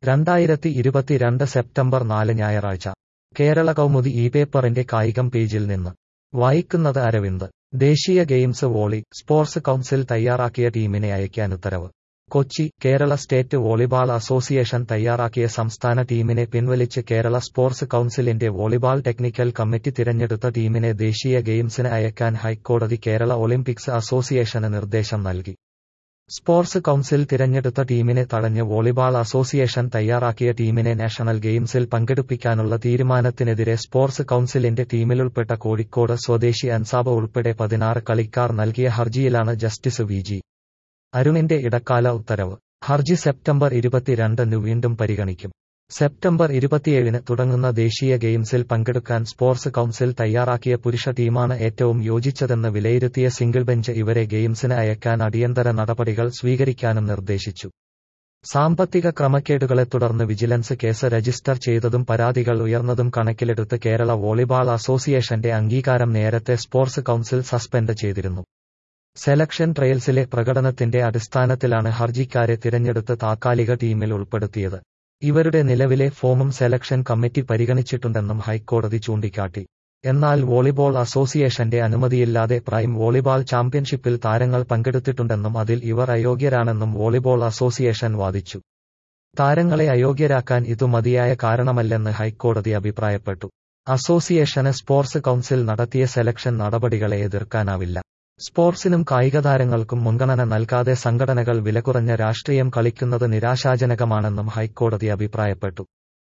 രണ്ടായിരത്തി ഇരുപത്തിരണ്ട് സെപ്റ്റംബർ നാല് ഞായറാഴ്ച കേരള കൗമുദി ഈ പേപ്പറിന്റെ കായികം പേജിൽ നിന്ന് വായിക്കുന്നത് അരവിന്ദ് ദേശീയ ഗെയിംസ് വോളി സ്പോർട്സ് കൗൺസിൽ തയ്യാറാക്കിയ ടീമിനെ അയക്കാൻ ഉത്തരവ് Kochi Kerala state volleyball association തയ്യാറാക്കിയ സംസ്ഥാന ടീമിനെ പിൻവലിച്ച് കേരള സ്പോർട്സ് കൗൺസിലിന്റെ വോളിബാൾ ടെക്നിക്കൽ കമ്മിറ്റി തിരഞ്ഞെടുത്ത ടീമിനെ ദേശീയ ഗെയിംസിന് അയക്കാൻ ഹൈക്കോടതി കേരള ഒളിമ്പിക്സ് അസോസിയേഷന് നിർദ്ദേശം നൽകി സ്പോർട്സ് കൗൺസിൽ തിരഞ്ഞെടുത്ത ടീമിനെ തടഞ്ഞ് വോളിബാൾ അസോസിയേഷൻ തയ്യാറാക്കിയ ടീമിനെ നാഷണൽ ഗെയിംസിൽ പങ്കെടുപ്പിക്കാനുള്ള തീരുമാനത്തിനെതിരെ സ്പോർട്സ് കൗൺസിലിന്റെ ടീമിലുൾപ്പെട്ട കോഴിക്കോട് സ്വദേശി അൻസാബ് ഉൾപ്പെടെ പതിനാറ് കളിക്കാർ നൽകിയ ഹർജിയിലാണ് ജസ്റ്റിസ് വി ജി അരുണിന്റെ ഇടക്കാല ഉത്തരവ് ഹർജി സെപ്റ്റംബർ ഇരുപത്തിരണ്ടിന് വീണ്ടും പരിഗണിക്കും സെപ്റ്റംബർ ഇരുപത്തിയേഴിന് തുടങ്ങുന്ന ദേശീയ ഗെയിംസിൽ പങ്കെടുക്കാൻ സ്പോർട്സ് കൗൺസിൽ തയ്യാറാക്കിയ പുരുഷ ടീമാണ് ഏറ്റവും യോജിച്ചതെന്ന് വിലയിരുത്തിയ സിംഗിൾ ബെഞ്ച് ഇവരെ ഗെയിംസിന് അയക്കാൻ അടിയന്തര നടപടികൾ സ്വീകരിക്കാനും നിർദ്ദേശിച്ചു സാമ്പത്തിക ക്രമക്കേടുകളെ തുടർന്ന് വിജിലൻസ് കേസ് രജിസ്റ്റർ ചെയ്തതും പരാതികൾ ഉയർന്നതും കണക്കിലെടുത്ത് കേരള വോളിബാൾ അസോസിയേഷന്റെ അംഗീകാരം നേരത്തെ സ്പോർട്സ് കൗൺസിൽ സസ്പെൻഡ് ചെയ്തിരുന്നു സെലക്ഷൻ ട്രയൽസിലെ പ്രകടനത്തിന്റെ അടിസ്ഥാനത്തിലാണ് ഹർജിക്കാരെ തിരഞ്ഞെടുത്ത് താത്കാലിക ടീമിൽ ഉൾപ്പെടുത്തിയത് ഇവരുടെ നിലവിലെ ഫോമും സെലക്ഷൻ കമ്മിറ്റി പരിഗണിച്ചിട്ടുണ്ടെന്നും ഹൈക്കോടതി ചൂണ്ടിക്കാട്ടി എന്നാൽ വോളിബോൾ അസോസിയേഷന്റെ അനുമതിയില്ലാതെ പ്രൈം വോളിബാൾ ചാമ്പ്യൻഷിപ്പിൽ താരങ്ങൾ പങ്കെടുത്തിട്ടുണ്ടെന്നും അതിൽ ഇവർ അയോഗ്യരാണെന്നും വോളിബോൾ അസോസിയേഷൻ വാദിച്ചു താരങ്ങളെ അയോഗ്യരാക്കാൻ ഇതു മതിയായ കാരണമല്ലെന്ന് ഹൈക്കോടതി അഭിപ്രായപ്പെട്ടു അസോസിയേഷന് സ്പോർട്സ് കൗൺസിൽ നടത്തിയ സെലക്ഷൻ നടപടികളെ എതിർക്കാനാവില്ല സ്പോർട്സിനും കായികതാരങ്ങൾക്കും മുൻഗണന നൽകാതെ സംഘടനകൾ വിലകുറഞ്ഞ രാഷ്ട്രീയം കളിക്കുന്നത് നിരാശാജനകമാണെന്നും ഹൈക്കോടതി അഭിപ്രായപ്പെട്ടു